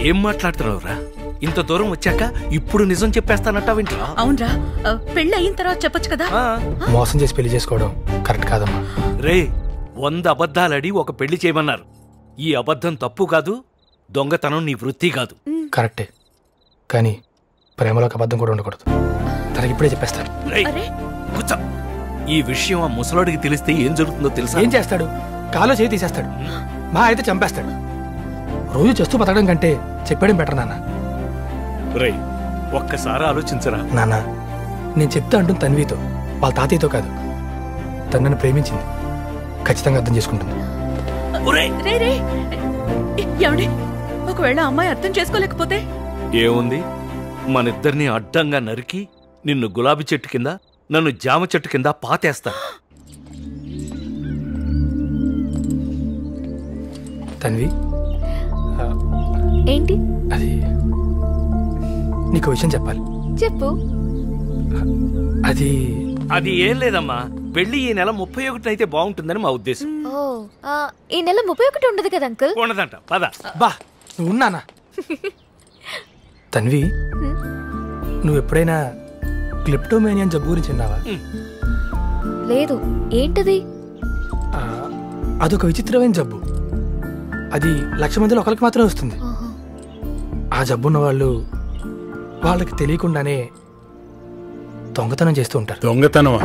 ఏం మాట్లాడుతున్నావురా ఇంత దూరం వచ్చాక ఇప్పుడు నిజం చెప్పేస్తానంటావేంట్రా అవునరా ఆ, పెళ్ళి అయిన తర్వాత చెప్పొచ్చు కదా ఆ, మోసం చేసి పెళ్లి చేసుకోవడం కరెక్ట్ కాదమ్మా రే వంద అబద్ధాలడి ఒక పెళ్లి చేయమన్నారు ఈ అబద్ధం తప్పు కాదు దొంగతనం నీ వృత్తి కాదు కరెక్టే కానీ ప్రేమలో ఒక అబద్ధం కూడా ఉండకూడదు తనకి ఇప్పుడే చెప్పేస్తాను రేయ్, అరే కూర్చో. ఈ విషయం ఆ ముసలోడికి తెలిస్తే ఏం జరుగుతుందో తెలుసా ఏం చేస్తాడు కాలో చేయి తీసేస్తాడు మా అయితే చంపేస్తాడు రోజు చేస్తూ బతకడం కంటే చెప్పడం బెటర్ నాన్న రే ఒక్కసారి ఆలోచించరా నాన్న నేను చెప్తా అంటుంది తన్వితో వాళ్ళ తాతయ్యతో కాదు తను నన్ను ప్రేమించింది ఖచ్చితంగా అర్థం చేసుకుంటుంది ఒరేయ్, రే రే ఏమండి ఒకవేళ అమ్మాయి అర్థం చేసుకోలేకపోతే ఏముంది మనిద్దరిని అడ్డంగా నరికి నిన్ను గులాబీ చెట్టు కింద నన్ను జామ చెట్టు కింద పాతేస్తా తన్వి ఆ, ఏంటి అది నీకు విషయం చెప్పాలి చెప్పు అది అది ఏం లేదమ్మా పెళ్లి ఈ నెల ముప్పై ఒకటి అయితే బాగుంటుందని మా ఉద్దేశం ఓ ఆ, ఈ నెల ముప్పై ఒకటి ఉండదు కదా అంకుల్ ఉండదంట పద బా నువ్వు ఉన్నానా తన్వి నువ్వు ఎప్పుడైనా క్లిప్టోమేనియన్ జబ్బు గురించి విన్నావా లేదు ఏంటది ఆ, అదొక విచిత్రమైన జబ్బు అది లక్ష మందిలో ఒకరికి మాత్రమే వస్తుంది ఆహా. ఆ జబ్బున్న వాళ్ళు వాళ్ళకి తెలియకుండానే దొంగతనం చేస్తూ ఉంటారు దొంగతనమా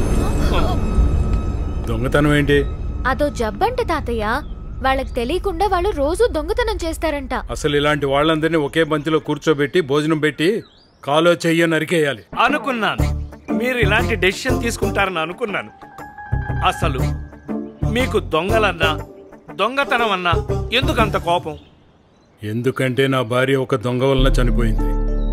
దొంగతనం ఏంటి అదో జబ్బంట తాతయ్య వాళ్ళకి తెలియకుండా వాళ్ళు రోజు దొంగతనం చేస్తారంట అసలు ఇలాంటి వాళ్ళందరినీ ఒకే బంతిలో కూర్చోబెట్టి భోజనం పెట్టి కాలో చెయ్య నరికేయాలి అనుకున్నాను మీరు ఇలాంటి డెసిషన్ తీసుకుంటారని అనుకున్నాను అసలు మీకు దొంగలన్నా దొంగతనం అన్నా ఎందుకంత కోపం ఎందుకంటే నా భార్య ఒక దొంగ వలన చనిపోయింది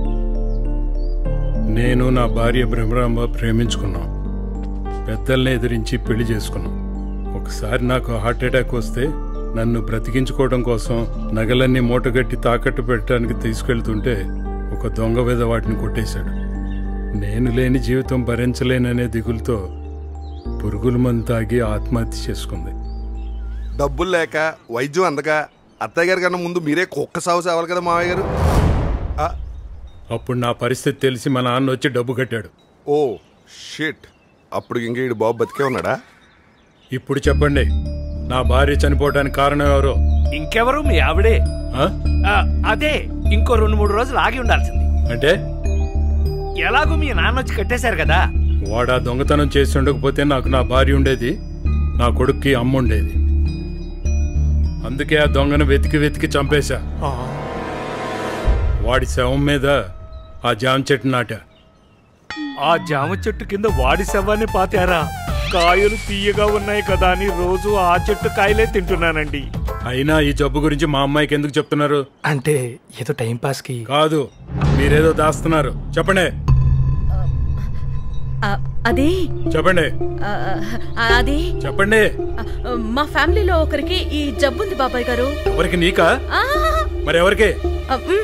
నేను నా భార్య బ్రహ్మరాంబ ప్రేమించుకున్నాం పెద్దల్ని ఎదిరించి పెళ్లి చేసుకున్నాం ఒకసారి నాకు హార్ట్ అటాక్ వస్తే నన్ను బ్రతికించుకోవడం కోసం నగలన్నీ మూటగట్టి తాకట్టు పెట్టడానికి తీసుకెళ్తుంటే ఒక దొంగ మీద వాటిని కొట్టేశాడు నేను లేని జీవితం భరించలేననే దిగులతో పురుగుల మందు తాగి ఆత్మహత్య చేసుకుంది డబ్బులు లేక వైద్యం అందక అత్తయ్య గారి కన్నా ముందు మీరే కుక్క సాగు సావాలి కదా మావయ్య గారు ఆ, అప్పుడు నా పరిస్థితి తెలిసి మా నాన్న వచ్చి డబ్బు కట్టాడు ఓ షిట్ అప్పుడు ఇంక ఈడు బాబు బతికే ఉన్నాడా ఇప్పుడు చెప్పండి నా భార్య చనిపోవడానికి కారణం ఎవరు ఇంకెవరు మీ ఆవిడే ఆ? ఆ, అదే ఇంకో రెండు మూడు రోజులు ఆగి ఉండాల్సింది అంటే ఎలాగో మీ నాన్న వచ్చి కట్టేశారు కదా వాడు ఆ దొంగతనం చేసి ఉండకపోతే నాకు నా భార్య ఉండేది నా కొడుక్కి అమ్మ ఉండేది అందుకే ఆ దొంగను వెతికి వెతికి చంపేశా వాడి శవం మీద ఆ జామ చెట్టు నాటా ఆ జామ చెట్టు కింద వాడి శవాన్ని పాతారా కాయలు తీయగా ఉన్నాయి కదా అని రోజు ఆ చెట్టు కాయలే తింటున్నానండి అయినా ఈ జబ్బు గురించి మా అమ్మాయికి ఎందుకు చెప్తున్నారు అంటే ఏదో టైం పాస్కి కాదు మీరేదో దాస్తున్నారు చెప్పండి ఆ, అది చెప్పండి ఆ, ఆ, అది చెప్పండి ఆ, మా ఫ్యామిలీలో ఒకరికి ఈ జబ్బుంది బాబాయ్ గారు ఎవరికి నీకా ఆ, మరి ఎవరికి ఆ, మ్,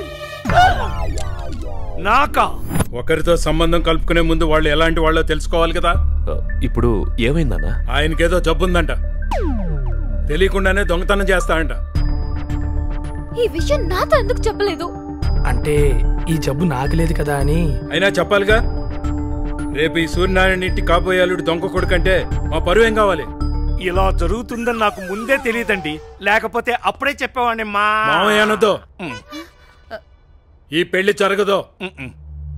నాకా ఒకరితో సంబంధం కలుపుకునే ముందు వాళ్ళు ఎలాంటి వాళ్ళో తెలుసుకోవాలి కదా ఇప్పుడు ఏమైందన్నా ఆయనకేదో జబ్బుందంట తెలియకుండానే దొంగతనం చేస్తాడంట ఈ విషయం నాతో ఎందుకు చెప్పలేదు అంటే ఈ జబ్బు నాకు లేదు కదా అని అయినా చెప్పాలిగా రేపు ఈ సూర్యనారాయణ ఇంటి కాబోయేలుడు దొంగ కొడుకంటే మా పరువు ఏం కావాలి ఇలా జరుగుతుందని నాకు ముందే తెలియదండి లేకపోతే అప్పుడే చెప్పేవాడిని మా మామయ్య అనొద్దు ఉమ్, ఈ పెళ్లి జరగదు ఉమ్, ఉమ్.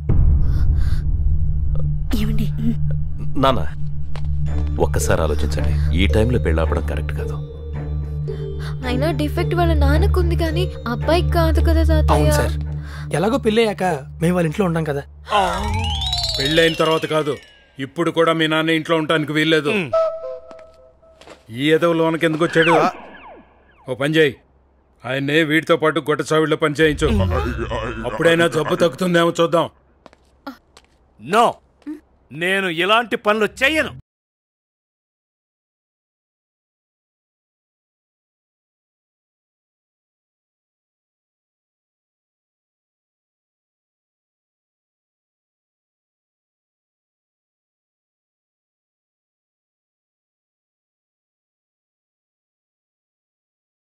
ఏమండి నాన్న ఒక్కసారి ఆలోచించండి ఈ టైంలో పెళ్ళాపడం కరెక్ట్ కాదు అయినా డిఫెక్ట్ వాళ్ళ నాన్నకుంది కానీ అబ్బాయికి కాదు కదా అవును తాతయ్య సార్ ఎలాగో పెళ్ళయ్యాక మేము వాళ్ళ ఇంట్లో ఉంటాం కదా ఆ, పెళ్ళి అయిన తర్వాత కాదు ఇప్పుడు కూడా మీ నాన్న ఇంట్లో ఉండటానికి వీల్లేదు ఉమ్. ఈ ఎదవ లోనకి ఎందుకు వచ్చాడు ఓ పని చేయి ఆయన్నే వీటితో పాటు గొట్ట సావిడిలో పని చేయించు అప్పుడైనా జబ్బు తగ్గుతుందేమో చూద్దాం నో నేను ఇలాంటి పనులు చెయ్యను